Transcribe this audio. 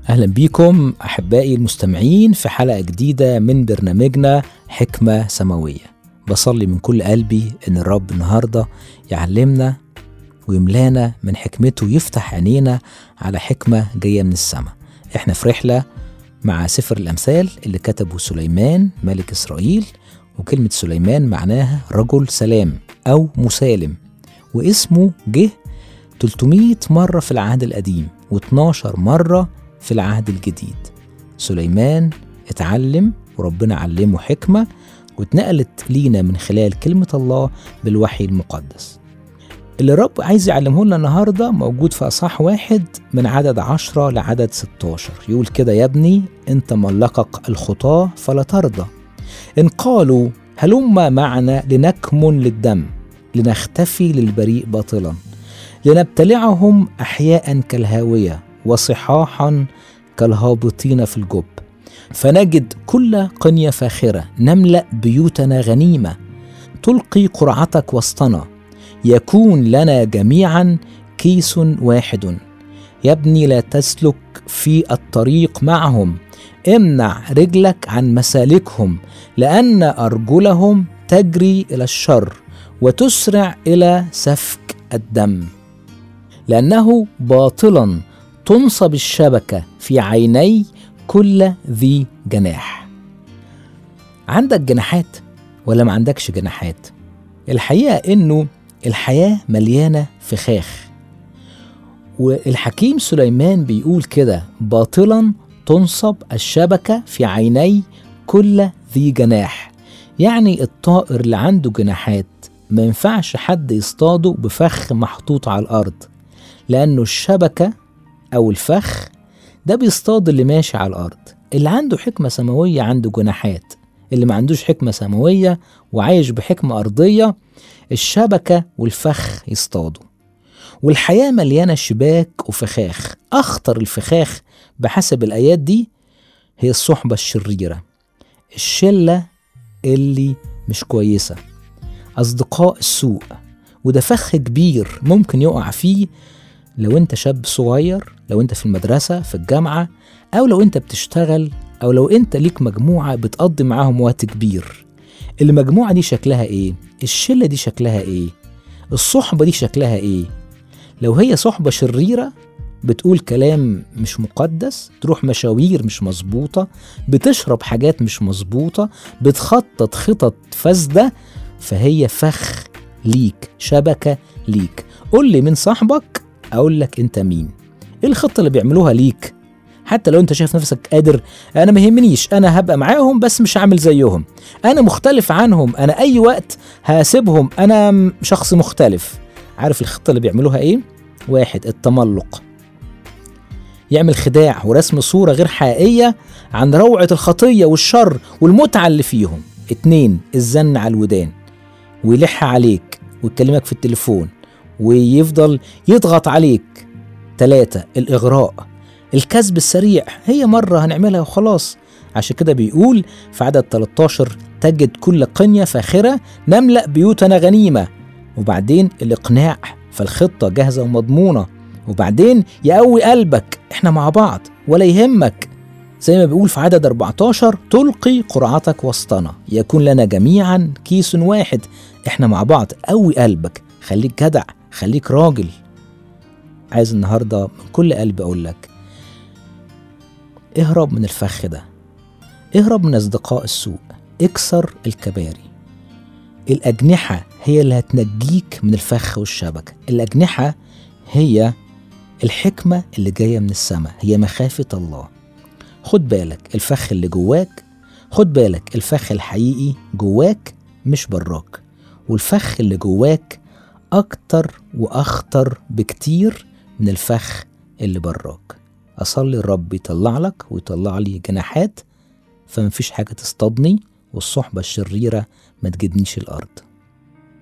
أهلا بيكم أحبائي المستمعين في حلقة جديدة من برنامجنا حكمة سماوية بصلي من كل قلبي إن الرب النهاردة يعلمنا ويملانا من حكمته ويفتح عينينا على حكمة جاية من السماء إحنا في رحلة مع سفر الأمثال اللي كتبه سليمان ملك إسرائيل وكلمة سليمان معناها رجل سلام أو مسالم واسمه جه 300 مرة في العهد القديم و12 مرة في العهد الجديد سليمان اتعلم وربنا علمه حكمة واتنقلت لينا من خلال كلمة الله بالوحي المقدس اللي الرب عايز يعلمه لنا النهاردة موجود في أصح واحد من عدد عشرة لعدد 16 يقول كده يا ابني انت ملقك الخطاة فلا ترضى إن قالوا هلم معنا لنكمن للدم لنختفي للبريء باطلا لنبتلعهم أحياء كالهاوية وصحاحا كالهابطين في الجب فنجد كل قنية فاخرة نملأ بيوتنا غنيمة تلقي قرعتك وسطنا يكون لنا جميعا كيس واحد يا ابني لا تسلك في الطريق معهم امنع رجلك عن مسالكهم لأن أرجلهم تجري إلى الشر وتسرع إلى سفك الدم لأنه باطلا تنصب الشبكة في عيني كل ذي جناح عندك جناحات ولا ما عندكش جناحات الحقيقة إنه الحياة مليانة فخاخ والحكيم سليمان بيقول كده باطلا تنصب الشبكة في عيني كل ذي جناح يعني الطائر اللي عنده جناحات ما ينفعش حد يصطاده بفخ محطوط على الأرض لأنه الشبكة أو الفخ ده بيصطاد اللي ماشي على الأرض اللي عنده حكمة سماوية عنده جناحات اللي ما عندوش حكمة سماوية وعايش بحكمة أرضية الشبكة والفخ يصطادوا والحياة مليانة شباك وفخاخ أخطر الفخاخ بحسب الآيات دي هي الصحبة الشريرة الشلة اللي مش كويسة أصدقاء السوء وده فخ كبير ممكن يقع فيه لو انت شاب صغير لو انت في المدرسة في الجامعة أو لو انت بتشتغل أو لو انت ليك مجموعة بتقضي معاهم وقت كبير المجموعة دي شكلها ايه؟ الشلة دي شكلها ايه؟ الصحبة دي شكلها ايه؟ لو هي صحبة شريرة بتقول كلام مش مقدس تروح مشاوير مش مظبوطة بتشرب حاجات مش مظبوطة بتخطط خطط فاسدة فهي فخ ليك شبكة ليك قول لي من صاحبك اقول لك انت مين ايه الخطه اللي بيعملوها ليك حتى لو انت شايف نفسك قادر انا ما يهمنيش انا هبقى معاهم بس مش هعمل زيهم انا مختلف عنهم انا اي وقت هسيبهم انا شخص مختلف عارف الخطه اللي بيعملوها ايه واحد التملق يعمل خداع ورسم صوره غير حقيقيه عن روعه الخطيه والشر والمتعه اللي فيهم اتنين الزن على الودان ويلح عليك ويكلمك في التليفون ويفضل يضغط عليك تلاتة الإغراء الكذب السريع هي مرة هنعملها وخلاص عشان كده بيقول في عدد 13 تجد كل قنية فاخرة نملأ بيوتنا غنيمة وبعدين الإقناع فالخطة جاهزة ومضمونة وبعدين يقوي قلبك احنا مع بعض ولا يهمك زي ما بيقول في عدد 14 تلقي قرعتك وسطنا يكون لنا جميعا كيس واحد احنا مع بعض قوي قلبك خليك جدع خليك راجل عايز النهاردة من كل قلبي أقول لك اهرب من الفخ ده اهرب من أصدقاء السوء اكسر الكباري الأجنحة هي اللي هتنجيك من الفخ والشبكة الأجنحة هي الحكمة اللي جاية من السماء هي مخافة الله خد بالك الفخ اللي جواك خد بالك الفخ الحقيقي جواك مش براك والفخ اللي جواك أكتر وأخطر بكتير من الفخ اللي براك أصلي الرب يطلع لك ويطلع لي جناحات فمفيش حاجة تصطادني والصحبة الشريرة ما تجدنيش الأرض